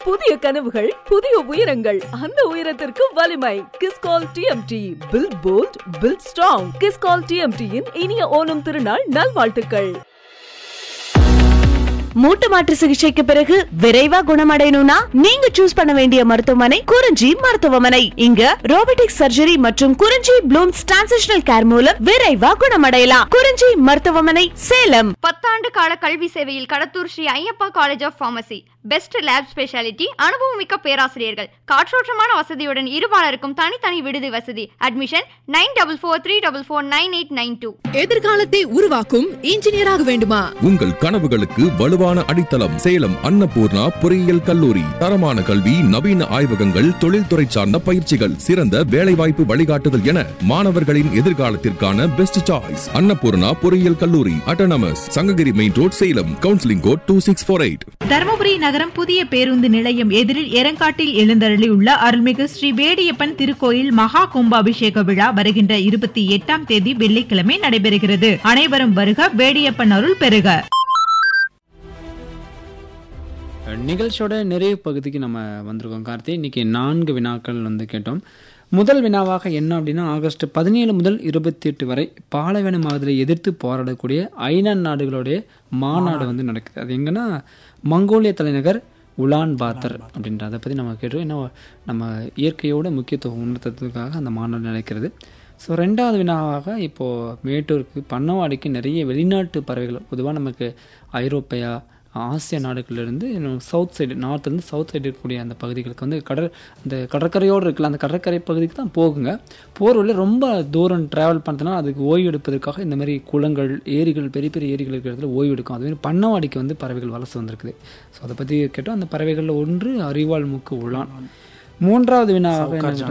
புதிய கனவுகள் புதிய உயரங்கள் அந்த உயரத்திற்கு வலிமை Kiscol T M T build bold build strong Kiscol டிஎம்டியின் இனிய ஓணம் திருநாள் நல்வாழ்த்துக்கள் மூட்டு மாற்று சிகிச்சைக்கு பிறகு விரைவா குணமடையணும்னா நீங்க சூஸ் பண்ண வேண்டிய மருத்துவமனை குறிஞ்சி மருத்துவமனை இங்க ரோபோட்டிக் சர்ஜரி மற்றும் குறிஞ்சி ப்ளூம்ஸ் டிரான்சிஷனல் கேர் மூலம் விரைவா குணமடையலாம் குறிஞ்சி மருத்துவமனை சேலம் பத்தாண்டு கால கல்வி சேவையில் Kadathur Sri Ayyappa college of pharmacy best lab speciality அனுபவமிக்க பேராசிரியர்கள் காற்றோட்டமான வசதியுடன் இருபாலருக்கும் தனித்தனி விடுதி வசதி admission nine double four three double four nine eight nine two எதிர்காலத்தை உருவாக்கும் இன்ஜினியராக வேண்டுமா உங்கள் கனவுகளுக்கு வலுவான அடித்தளம் சேலம் அன்னபூர்ணா பொறியியல் கல்லூரி தரமான கல்வி நவீன ஆய்வகங்கள் தொழில்துறை சார்ந்த பயிற்சிகள் சிறந்த வேலைவாய்ப்பு வழிகாட்டுதல் என மாணவர்களின் எதிர்காலத்திற்கான பெஸ்ட் சாய்ஸ் அன்னபூர்ணா பொறியியல் கல்லூரி autonomous Sankagiri main road Salem counselling code two six four eight Dharmapuri நகரம் புதிய பேருந்து நிலையம் எதிரில் எரங்காட்டில் எழுந்தருளியுள்ள அருள்மிகு ஸ்ரீ வேடியப்பன் திருக்கோயில் மகா கும்பாபிஷேக விழா வருகின்ற இருபத்தி எட்டாம் தேதி வெள்ளிக்கிழமை நடைபெறுகிறது அனைவரும் வருக வேடியப்பன் அருள் பெறுக நிகழ்ச்சியோட நிறைவு பகுதிக்கு நம்ம வந்திருக்கோம் கார்த்தி இன்னைக்கு நான்கு வினாக்கள் வந்து கேட்டோம் முதல் வினாவாக என்ன அப்படின்னா ஆகஸ்ட் பதினேழு முதல் இருபத்தி எட்டு வரை பாலைவன மாதிரி எதிர்த்து போராடக்கூடிய ஐநா நாடுகளுடைய மாநாடு வந்து நடக்குது அது எங்கன்னா மங்கோலிய தலைநகர் உலான் பாத்தர் அப்படின்ற அதை பற்றி நம்ம கேட்டோம் ஏன்னா நம்ம இயற்கையோட முக்கியத்துவம் உணர்த்துறதுக்காக அந்த மாநாடு நடக்கிறது ஸோ ரெண்டாவது வினாவாக இப்போது மேட்டூருக்கு பண்ணவாடிக்கு நிறைய வெளிநாட்டு பறவைகள் பொதுவாக நமக்கு ஐரோப்பியா ஆசிய நாடுகள்லேருந்து சவுத் சைடு நார்த்லேருந்து சவுத் சைடு இருக்கக்கூடிய அந்த பகுதிகளுக்கு வந்து கடல் அந்த கடற்கரையோடு இருக்குல்ல அந்த கடற்கரை பகுதிக்கு தான் போகுங்க போகிற வழியில ரொம்ப தூரம் ட்ராவல் பண்ணுறதுனால அதுக்கு ஓய்வு எடுப்பதற்காக இந்த மாதிரி குளங்கள் ஏரிகள் பெரிய பெரிய ஏரிகள் இருக்கிற இடத்துல ஓய்வு எடுக்கும் அதுமாதிரி பண்ணவாடிக்கு வந்து பறவைகள் வலசு வந்திருக்குது ஸோ அதை பற்றி கேட்டோம் அந்த பறவைகளில் ஒன்று அறிவாள் மூக்கு உலான் மூன்றாவது வினாவாக என்ன